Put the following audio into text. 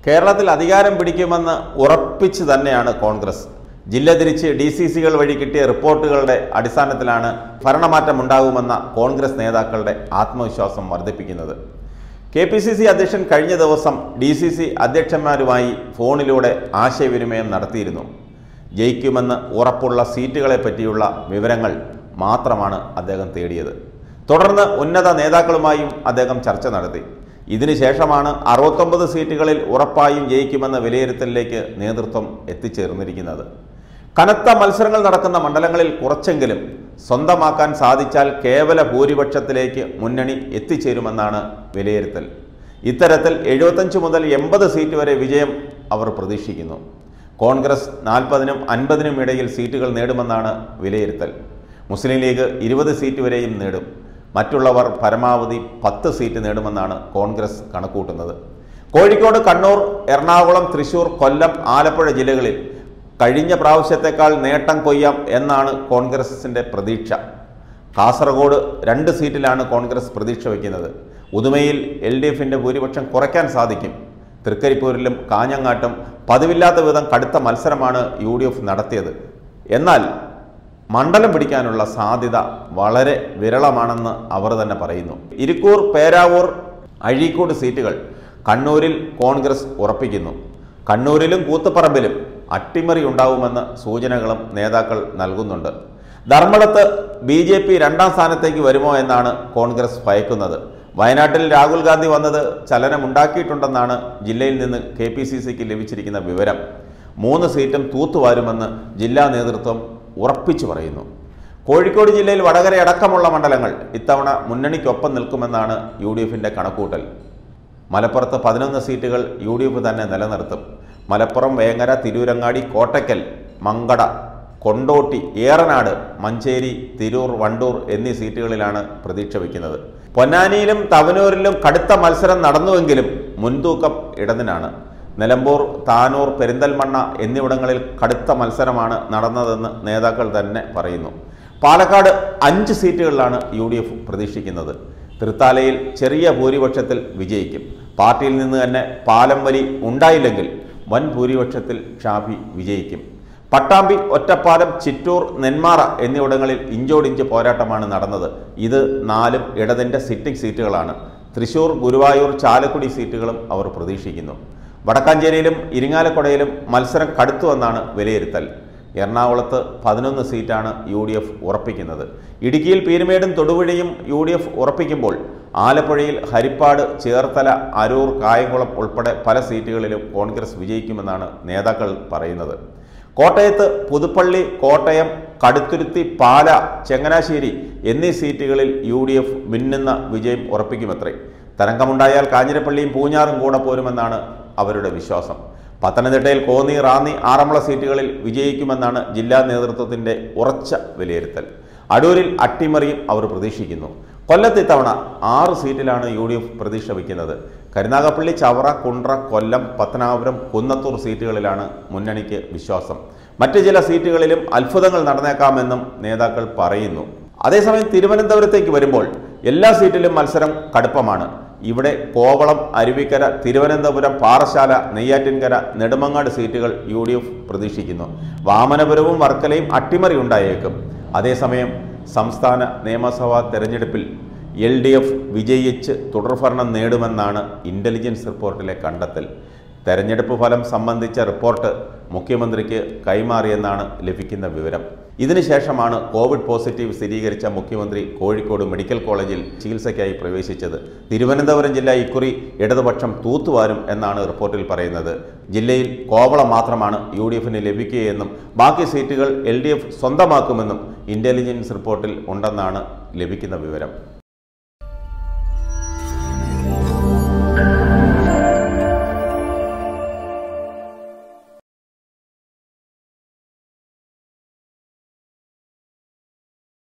കേരളത്തിൽ അധികാരം പിടിക്കുമെന്ന് ഉറപ്പിച്ചു തന്നെയാണ് കോൺഗ്രസ് ജില്ല തിരിച്ച് ഡി സി സികൾ വഴി കിട്ടിയ റിപ്പോർട്ടുകളുടെ അടിസ്ഥാനത്തിലാണ് ഭരണമാറ്റം ഉണ്ടാകുമെന്ന കോൺഗ്രസ് നേതാക്കളുടെ ആത്മവിശ്വാസം വർദ്ധിപ്പിക്കുന്നത് കെ പി സി സി അധ്യക്ഷൻ കഴിഞ്ഞ ദിവസം ഡി സി സി അധ്യക്ഷന്മാരുമായി ഫോണിലൂടെ ആശയവിനിമയം നടത്തിയിരുന്നു ജയിക്കുമെന്ന് ഉറപ്പുള്ള സീറ്റുകളെ പറ്റിയുള്ള വിവരങ്ങൾ മാത്രമാണ് അദ്ദേഹം തേടിയത് തുടർന്ന് ഉന്നത നേതാക്കളുമായും അദ്ദേഹം ചർച്ച നടത്തി ഇതിനുശേഷമാണ് അറുപത്തൊമ്പത് സീറ്റുകളിൽ ഉറപ്പായും ജയിക്കുമെന്ന വിലയിരുത്തലിലേക്ക് നേതൃത്വം എത്തിച്ചേർന്നിരിക്കുന്നത് കനത്ത മത്സരങ്ങൾ നടക്കുന്ന മണ്ഡലങ്ങളിൽ കുറച്ചെങ്കിലും സ്വന്തമാക്കാൻ സാധിച്ചാൽ കേവല ഭൂരിപക്ഷത്തിലേക്ക് മുന്നണി എത്തിച്ചേരുമെന്നാണ് വിലയിരുത്തൽ ഇത്തരത്തിൽ എഴുപത്തഞ്ച് മുതൽ എൺപത് സീറ്റ് വരെ വിജയം അവർ പ്രതീക്ഷിക്കുന്നു കോൺഗ്രസ് നാൽപ്പതിനും അൻപതിനും ഇടയിൽ സീറ്റുകൾ നേടുമെന്നാണ് വിലയിരുത്തൽ മുസ്ലിം ലീഗ് ഇരുപത് സീറ്റ് വരെയും നേടും മറ്റുള്ളവർ പരമാവധി പത്ത് സീറ്റ് നേടുമെന്നാണ് കോൺഗ്രസ് കണക്കൂട്ടുന്നത് കോഴിക്കോട് കണ്ണൂർ എറണാകുളം തൃശൂർ കൊല്ലം ആലപ്പുഴ ജില്ലകളിൽ കഴിഞ്ഞ പ്രാവശ്യത്തെക്കാൾ നേട്ടം കൊയ്യാം എന്നാണ് കോൺഗ്രസിൻ്റെ പ്രതീക്ഷ കാസർഗോഡ് രണ്ട് സീറ്റിലാണ് കോൺഗ്രസ് പ്രതീക്ഷ വയ്ക്കുന്നത് ഉദുമയിൽ എൽ ഡി എഫിൻ്റെ ഭൂരിപക്ഷം കുറയ്ക്കാൻ സാധിക്കും തൃക്കരിപ്പൂരിലും കാഞ്ഞങ്ങാട്ടും പതിവില്ലാത്ത വിധം കടുത്ത മത്സരമാണ് യു ഡി എഫ് നടത്തിയത് എന്നാൽ മണ്ഡലം പിടിക്കാനുള്ള സാധ്യത വളരെ വിരളമാണെന്ന് അവർ തന്നെ പറയുന്നു ഇരിക്കൂർ പേരാവൂർ അഴീക്കോട് സീറ്റുകൾ കണ്ണൂരിൽ കോൺഗ്രസ് ഉറപ്പിക്കുന്നു കണ്ണൂരിലും കൂത്തുപറമ്പിലും അട്ടിമറി ഉണ്ടാവുമെന്ന് സൂചനകളും നേതാക്കൾ നൽകുന്നുണ്ട് ധർമ്മടത്ത് ബി ജെ പി രണ്ടാം സ്ഥാനത്തേക്ക് വരുമോ എന്നാണ് കോൺഗ്രസ് ഭയക്കുന്നത് വയനാട്ടിൽ രാഹുൽ ഗാന്ധി വന്നത് ചലനമുണ്ടാക്കിയിട്ടുണ്ടെന്നാണ് ജില്ലയിൽ നിന്ന് കെ പി സി സിക്ക് ലഭിച്ചിരിക്കുന്ന വിവരം മൂന്ന് സീറ്റും തൂത്തുവാരുമെന്ന് ജില്ലാ നേതൃത്വം ഉറപ്പിച്ചു പറയുന്നു കോഴിക്കോട് ജില്ലയിൽ വടകര അടക്കമുള്ള മണ്ഡലങ്ങൾ ഇത്തവണ മുന്നണിക്കൊപ്പം നിൽക്കുമെന്നാണ് യു ഡി എഫിൻ്റെ കണക്കൂട്ടൽ മലപ്പുറത്ത് പതിനൊന്ന് സീറ്റുകൾ യു ഡി എഫ് തന്നെ നിലനിർത്തും മലപ്പുറം വേങ്ങര തിരൂരങ്ങാടി കോട്ടയ്ക്കൽ മങ്കട കൊണ്ടോട്ടി ഏറനാട് മഞ്ചേരി തിരൂർ വണ്ടൂർ എന്നീ സീറ്റുകളിലാണ് പ്രതീക്ഷ വയ്ക്കുന്നത് പൊന്നാനിയിലും തവനൂരിലും കടുത്ത മത്സരം നടന്നുവെങ്കിലും മുൻതൂക്കം ഇടതിനാണ് നിലമ്പൂർ താനൂർ പെരിന്തൽമണ്ണ എന്നിവിടങ്ങളിൽ കടുത്ത മത്സരമാണ് നടന്നതെന്ന് നേതാക്കൾ തന്നെ പറയുന്നു പാലക്കാട് അഞ്ച് സീറ്റുകളിലാണ് യു ഡി എഫ് പ്രതീക്ഷിക്കുന്നത് തൃത്താലയിൽ ചെറിയ ഭൂരിപക്ഷത്തിൽ വിജയിക്കും പാർട്ടിയിൽ നിന്ന് തന്നെ പാലം വലി ഉണ്ടായില്ലെങ്കിൽ വൻ ഭൂരിപക്ഷത്തിൽ ഷാഫി വിജയിക്കും പട്ടാമ്പി ഒറ്റപ്പാലം ചിറ്റൂർ നെന്മാറ എന്നിവിടങ്ങളിൽ ഇഞ്ചോടിഞ്ച് പോരാട്ടമാണ് നടന്നത് ഇത് നാലും ഇടതിൻ്റെ സിറ്റിംഗ് സീറ്റുകളാണ് തൃശൂർ ഗുരുവായൂർ ചാലക്കുടി സീറ്റുകളും അവർ പ്രതീക്ഷിക്കുന്നു വടക്കാഞ്ചേരിയിലും ഇരിങ്ങാലക്കുടയിലും മത്സരം കടുത്തുവെന്നാണ് വിലയിരുത്തൽ എറണാകുളത്ത് പതിനൊന്ന് സീറ്റാണ് യു ഡി എഫ് ഉറപ്പിക്കുന്നത് ഇടുക്കിയിൽ പീരുമേടും തൊടുപുഴയും യു ഡി എഫ് ഉറപ്പിക്കുമ്പോൾ ആലപ്പുഴയിൽ ഹരിപ്പാട് ചേർത്തല അരൂർ കായംകുളം ഉൾപ്പെടെ പല സീറ്റുകളിലും കോൺഗ്രസ് വിജയിക്കുമെന്നാണ് നേതാക്കൾ പറയുന്നത് കോട്ടയത്ത് പുതുപ്പള്ളി കോട്ടയം കടുത്തുരുത്തി പാല ചങ്ങനാശ്ശേരി എന്നീ സീറ്റുകളിൽ യു ഡി എഫ് മിന്നുന്ന വിജയം ഉറപ്പിക്കുമത്രേ തരംഗമുണ്ടായാൽ കാഞ്ഞിരപ്പള്ളിയും പൂഞ്ഞാറും കൂടെ പോരുമെന്നാണ് അവരുടെ വിശ്വാസം പത്തനംതിട്ടയിൽ കോന്നി റാന്നി ആറന്മുള സീറ്റുകളിൽ വിജയിക്കുമെന്നാണ് ജില്ലാ നേതൃത്വത്തിന്റെ ഉറച്ച വിലയിരുത്തൽ അടൂരിൽ അട്ടിമറിയും അവർ പ്രതീക്ഷിക്കുന്നു കൊല്ലത്ത് ഇത്തവണ ആറ് സീറ്റിലാണ് യു ഡി എഫ് പ്രതീക്ഷ വയ്ക്കുന്നത് കരുനാഗപ്പള്ളി ചവറ കുണ്ട്ര കൊല്ലം പത്തനാപുരം കുന്നത്തൂർ സീറ്റുകളിലാണ് മുന്നണിക്ക് വിശ്വാസം മറ്റ് ചില സീറ്റുകളിലും അത്ഭുതങ്ങൾ നടന്നേക്കാമെന്നും നേതാക്കൾ പറയുന്നു അതേസമയം തിരുവനന്തപുരത്തേക്ക് വരുമ്പോൾ എല്ലാ സീറ്റിലും മത്സരം കടുപ്പമാണ് ഇവിടെ കോവളം അരുവിക്കര തിരുവനന്തപുരം പാറശാല നെയ്യാറ്റിൻകര നെടുമങ്ങാട് സീറ്റുകൾ യു ഡി എഫ് പ്രതീക്ഷിക്കുന്നു വാമനപുരവും വർക്കലയും അട്ടിമറി ഉണ്ടായേക്കും അതേസമയം സംസ്ഥാന നിയമസഭാ തെരഞ്ഞെടുപ്പിൽ എൽ ഡി എഫ് വിജയിച്ച് തുടർഭരണം നേടുമെന്നാണ് ഇൻ്റലിജൻസ് റിപ്പോർട്ടിലെ കണ്ടെത്തൽ തെരഞ്ഞെടുപ്പ് ഫലം സംബന്ധിച്ച റിപ്പോർട്ട് മുഖ്യമന്ത്രിക്ക് കൈമാറിയെന്നാണ് ലഭിക്കുന്ന വിവരം ഇതിനുശേഷമാണ് കോവിഡ് പോസിറ്റീവ് സ്ഥിരീകരിച്ച മുഖ്യമന്ത്രി കോഴിക്കോട് മെഡിക്കൽ കോളേജിൽ ചികിത്സയ്ക്കായി പ്രവേശിച്ചത് തിരുവനന്തപുരം ജില്ല ഇക്കുറി ഇടതുപക്ഷം തൂത്തുവാരും എന്നാണ് റിപ്പോർട്ടിൽ പറയുന്നത് ജില്ലയിൽ കോവളം മാത്രമാണ് യു ഡി എഫിന് ലഭിക്കുകയെന്നും ബാക്കി സീറ്റുകൾ എൽ ഡി എഫ് സ്വന്തമാക്കുമെന്നും ഇൻ്റലിജൻസ് റിപ്പോർട്ടിൽ ഉണ്ടെന്നാണ് ലഭിക്കുന്ന വിവരം